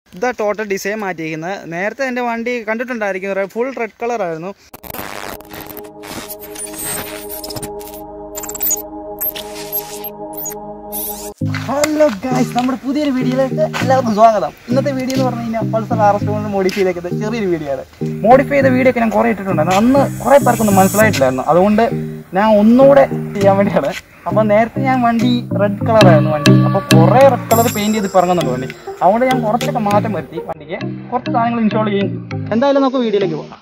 ഇതാ total design മാറ്റിയിരിക്കുന്നത് നേരത്തെ എൻ്റെ വണ്ടി കണ്ടിട്ടുണ്ടായിരിക്കും ഫുൾ റെഡ് കളറായിരുന്നു ഹലോ ഗായ്സ് നമ്മുടെ പുതിയൊരു വീഡിയോയിലേക്ക് എല്ലാവർക്കും സ്വാഗതം ഇന്നത്തെ വീഡിയോ എന്ന് പറഞ്ഞു കഴിഞ്ഞാൽ പൾസർ ആർ എസ് കൊണ്ട് മോഡിഫൈ ചെയ്തേക്കുന്നത് ചെറിയൊരു വീഡിയോ ആണ് മോഡിഫൈ ചെയ്ത വീഡിയോ ഒക്കെ ഞാൻ കുറേ ഇട്ടിട്ടുണ്ടായിരുന്നു അന്ന് കുറേ പേർക്കൊന്നും മനസ്സിലായിട്ടില്ലായിരുന്നു അതുകൊണ്ട് ഞാൻ ഒന്നുകൂടെ ചെയ്യാൻ വേണ്ടിയാണ് അപ്പോൾ നേരത്തെ ഞാൻ വണ്ടി റെഡ് കളറായിരുന്നു വണ്ടി അപ്പോൾ കുറേ റെഡ് കളർ പെയിൻറ് ചെയ്ത് ഇപ്പം ഇറങ്ങുന്നുണ്ട് വണ്ടി അതുകൊണ്ട് ഞാൻ കുറച്ചൊക്കെ മാറ്റം വരുത്തി വണ്ടിക്ക് കുറച്ച് സാധനങ്ങൾ ഇൻസ്റ്റാൾ ചെയ്യും എന്തായാലും നമുക്ക് വീഡിയോയിലേക്ക് പോകാം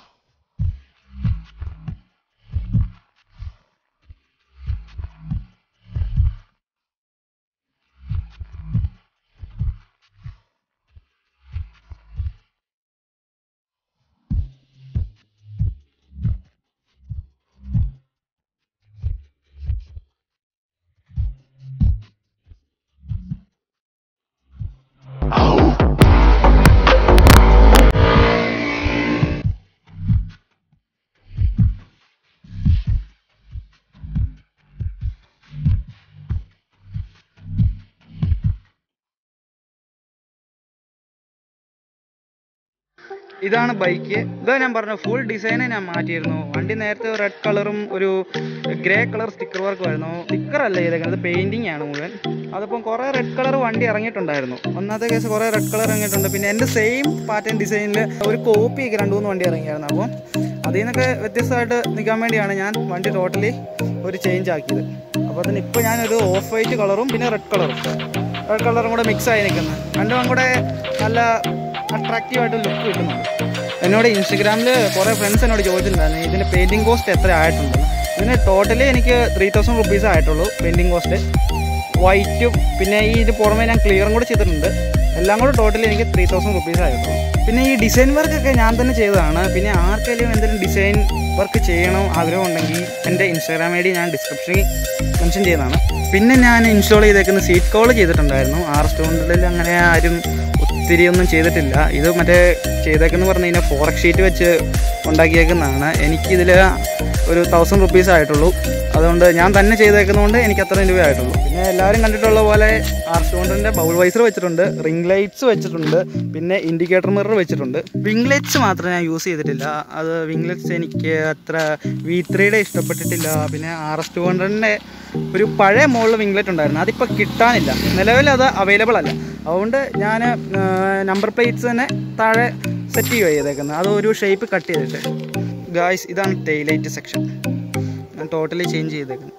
ഇതാണ് ബൈക്ക് ഇതാ ഞാൻ പറഞ്ഞ ഫുൾ ഡിസൈനെ ഞാൻ മാറ്റിയിരുന്നു വണ്ടി നേരത്തെ റെഡ് കളറും ഒരു ഗ്രേ കളർ സ്റ്റിക്കർ വർക്കും ആയിരുന്നു സ്റ്റിക്കർ അല്ല ചെയ്തേക്കുന്നത് പെയിന്റിംഗ് ആണ് മുഴുവൻ അതിപ്പം കുറേ റെഡ് കളർ വണ്ടി ഇറങ്ങിയിട്ടുണ്ടായിരുന്നു ഒന്നാമത്തെ കേസ് കുറേ റെഡ് കളർ ഇറങ്ങിയിട്ടുണ്ട് പിന്നെ എൻ്റെ സെയിം പാറ്റേൺ ഡിസൈനിൽ ഒരു കോപ്പി രണ്ട് മൂന്ന് വണ്ടി ഇറങ്ങിയായിരുന്നു അപ്പം അതിൽ നിന്നൊക്കെ വ്യത്യസ്തമായിട്ട് നിൽക്കാൻ വേണ്ടിയാണ് ഞാൻ വണ്ടി ടോട്ടലി ഒരു ചേഞ്ച് ആക്കിയത് അപ്പോൾ അതിന് ഇപ്പോൾ ഞാനൊരു ഓഫ് വൈറ്റ് കളറും പിന്നെ റെഡ് കളറും റെഡ് കളറും കൂടെ മിക്സ് ആയി നിൽക്കുന്നത് രണ്ടും കൂടെ നല്ല അട്രാക്റ്റീവ് ആയിട്ട് ലുക്ക് കിട്ടുന്നുണ്ട് എന്നോട് ഇൻസ്റ്റഗ്രാമിൽ കുറേ ഫ്രണ്ട്സ് എന്നോട് ചോദിച്ചിട്ടുണ്ടായിരുന്നു ഇതിൻ്റെ പെയിൻറ്റിങ് കോസ്റ്റ് എത്ര ആയിട്ടുണ്ടെന്ന് ഇതിന് ടോട്ടലി എനിക്ക് ത്രീ തൗസൻഡ് റുപ്പീസ് ആയിട്ടുള്ളൂ പെയിൻറ്റിങ് കോസ്റ്റ് വൈറ്റും പിന്നെ ഈ ഇത് പുറമെ ഞാൻ ക്ലിയറും കൂടെ ചെയ്തിട്ടുണ്ട് എല്ലാം കൂടെ ടോട്ടലി എനിക്ക് ത്രീ തൗസൻഡ് റുപ്പീസ് ആയിട്ടുള്ളൂ പിന്നെ ഈ ഡിസൈൻ വർക്കൊക്കെ ഞാൻ തന്നെ ചെയ്തതാണ് പിന്നെ ആർക്കെങ്കിലും എന്തെങ്കിലും ഡിസൈൻ വർക്ക് ചെയ്യണം ആഗ്രഹം ഉണ്ടെങ്കിൽ എൻ്റെ ഇൻസ്റ്റാഗ്രാം ഐ ഡി ഞാൻ ഡിസ്ക്രിപ്ഷനിൽ മെൻഷൻ ചെയ്യുന്നതാണ് പിന്നെ ഞാൻ ഇൻസ്റ്റാൾ ചെയ്തേക്കുന്ന സീറ്റ് കോൾ ചെയ്തിട്ടുണ്ടായിരുന്നു ആർ സ്റ്റോണിൽ അങ്ങനെ ആരും ഒത്തിരി ഒന്നും ചെയ്തിട്ടില്ല ഇത് മറ്റേ ചെയ്തേക്കെന്ന് പറഞ്ഞു കഴിഞ്ഞാൽ ഫോറക് ഷീറ്റ് വെച്ച് ഉണ്ടാക്കിയേക്കുന്നതാണ് എനിക്കിതിൽ ഒരു തൗസൻഡ് റുപ്പീസ് ആയിട്ടുള്ളൂ അതുകൊണ്ട് ഞാൻ തന്നെ ചെയ്തേക്കുന്നതുകൊണ്ട് എനിക്ക് അത്രയും രൂപ ആയിട്ടുള്ളൂ പിന്നെ എല്ലാവരും കണ്ടിട്ടുള്ള പോലെ ആർ സ്റ്റോണിൻ്റെ ബൗൾ വൈസർ വെച്ചിട്ടുണ്ട് റിംഗ് ലൈറ്റ്സ് വെച്ചിട്ടുണ്ട് പിന്നെ ഇൻഡിക്കേറ്റർ മിറർ വെച്ചിട്ടുണ്ട് വിങ് ലൈറ്റ്സ് മാത്രം ഞാൻ യൂസ് ചെയ്തിട്ടില്ല അത് വിങ് ലൈറ്റ്സ് എനിക്ക് അത്ര വി ത്രീയുടെ ഇഷ്ടപ്പെട്ടിട്ടില്ല പിന്നെ ആർ എസ് ടു ഹൺഡ്രഡിൻ്റെ ഒരു പഴയ മോഡൽ വിംഗ്ലെറ്റ് ഉണ്ടായിരുന്നു അതിപ്പോൾ കിട്ടാനില്ല നിലവിൽ അത് അവൈലബിൾ അല്ല അതുകൊണ്ട് ഞാൻ നമ്പർ പ്ലേറ്റ്സ് തന്നെ താഴെ സെറ്റ് ചെയ്യുക ചെയ്തേക്കുന്നത് അത് ഒരു ഷേപ്പ് കട്ട് ചെയ്തിട്ട് ഗായ്സ് ഇതാണ് ടൈലൈറ്റ് സെക്ഷൻ ഞാൻ ടോട്ടലി ചേഞ്ച് ചെയ്തേക്കുന്നത്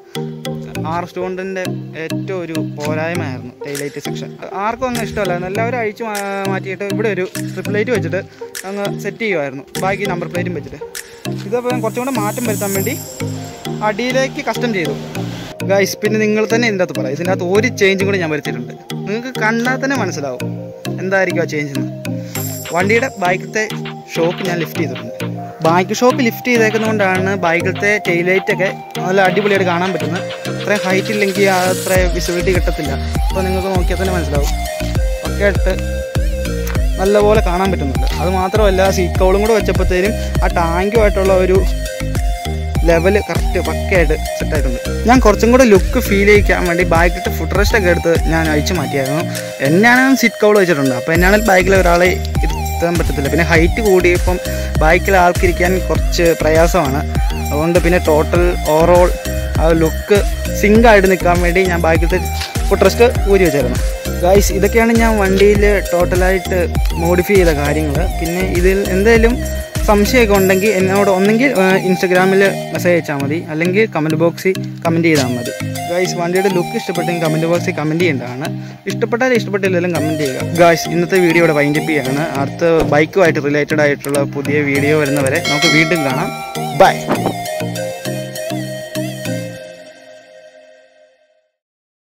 ആർ സ്റ്റോണിൻ്റെ ഏറ്റവും ഒരു പോരായ്മയായിരുന്നു ടൈലൈറ്റ് സെക്ഷൻ ആർക്കും അങ്ങ് ഇഷ്ടമല്ലായിരുന്നു എല്ലാവരും അഴിച്ച് മാ- മാറ്റിയിട്ട് ഇവിടെ ഒരു സ്ട്രിപ്പ് ലൈറ്റ് വെച്ചിട്ട് അങ്ങ് സെറ്റ് ചെയ്യുമായിരുന്നു ബാക്കി നമ്പർ പ്ലേറ്റും വെച്ചിട്ട് ഇതപ്പോൾ ഞാൻ കുറച്ചും കൂടെ മാറ്റം വരുത്താൻ വേണ്ടി അടിയിലേക്ക് കസ്റ്റം ചെയ്തു ഗൈസ് പിന്നെ നിങ്ങൾ തന്നെ ഇതിൻ്റെ അകത്ത് പറയാം ഇതിൻ്റെ അകത്ത് ഒരു ചേഞ്ചും കൂടി ഞാൻ വരുത്തിയിട്ടുണ്ട് നിങ്ങൾക്ക് കണ്ടാൽ തന്നെ മനസ്സിലാവും എന്തായിരിക്കും ആ ചേഞ്ച് എന്ന് വണ്ടിയുടെ ബൈക്കിലത്തെ ഷോക്ക് ഞാൻ ലിഫ്റ്റ് ചെയ്തിട്ടുണ്ട് ബൈക്ക് ഷോക്ക് ലിഫ്റ്റ് ചെയ്തേക്കുന്നതുകൊണ്ടാണ് ബൈക്കിലത്തെ ടൈലൈറ്റ് ഒക്കെ നല്ല അടിപൊളിയായിട്ട് കാണാൻ പറ്റുന്നത് അത്രയും ഹൈറ്റ് ഇല്ലെങ്കിൽ അത്ര വിസിബിലിറ്റി കിട്ടത്തില്ല അപ്പോൾ നിങ്ങൾക്ക് നോക്കിയാൽ തന്നെ മനസ്സിലാവും ഒക്കെ ആയിട്ട് നല്ലപോലെ കാണാൻ പറ്റുന്നുണ്ട് അത് മാത്രമല്ല സീറ്റ് കൗളും കൂടെ വെച്ചപ്പോഴത്തേനും ആ ടാങ്കുമായിട്ടുള്ള ഒരു ലെവല് കറക്റ്റ് പക്കയായിട്ട് സെറ്റ് ആയിട്ടുണ്ട് ഞാൻ കുറച്ചും കൂടെ ലുക്ക് ഫീൽ ചെയ്യിക്കാൻ വേണ്ടി ബാക്കിട്ട് ഫുഡ് റെസ്റ്റ് ഒക്കെ എടുത്ത് ഞാൻ അഴിച്ചു മാറ്റിയായിരുന്നു എന്നാണ് സീറ്റ് കൗൾ വെച്ചിട്ടുണ്ട് അപ്പോൾ എന്നാണെങ്കിൽ ബാക്കിൽ ഒരാളെ ഇരുത്താൻ പറ്റത്തില്ല പിന്നെ ഹൈറ്റ് കൂടിയപ്പം ബാക്കിൽ ആൾക്കിരിക്കാൻ കുറച്ച് പ്രയാസമാണ് അതുകൊണ്ട് പിന്നെ ടോട്ടൽ ഓവറോൾ ആ ലുക്ക് സിങ്ക് ആയിട്ട് നിൽക്കാൻ വേണ്ടി ഞാൻ ബാക്കിലത്തെ ഫുഡ് റെസ്റ്റ് ഊരി വെച്ചായിരുന്നു ഗൈസ് ഇതൊക്കെയാണ് ഞാൻ വണ്ടിയിൽ ടോട്ടലായിട്ട് മോഡിഫൈ ചെയ്ത കാര്യങ്ങൾ പിന്നെ ഇതിൽ എന്തായാലും സംശയമൊക്കെ ഉണ്ടെങ്കിൽ എന്നോട് ഒന്നെങ്കിൽ ഇൻസ്റ്റഗ്രാമിൽ മെസ്സേജ് അയച്ചാൽ മതി അല്ലെങ്കിൽ കമൻറ്റ് ബോക്സിൽ കമൻറ്റ് ചെയ്താൽ മതി ഗായ്സ് വണ്ടിയുടെ ലുക്ക് ഇഷ്ടപ്പെട്ടെങ്കിൽ കമൻറ്റ് ബോക്സിൽ കമൻറ്റ് ചെയ്യേണ്ടതാണ് ഇഷ്ടപ്പെട്ടാലും ഇഷ്ടപ്പെട്ടില്ലെങ്കിലും കമൻറ്റ് ചെയ്യുക ഗായ്സ് ഇന്നത്തെ വീഡിയോ ഇവിടെ വൈൻഡപ്പ് ചെയ്യാണ് അടുത്ത ബൈക്കുമായിട്ട് റിലേറ്റഡ് ആയിട്ടുള്ള പുതിയ വീഡിയോ വരുന്നവരെ നമുക്ക് വീണ്ടും കാണാം ബൈ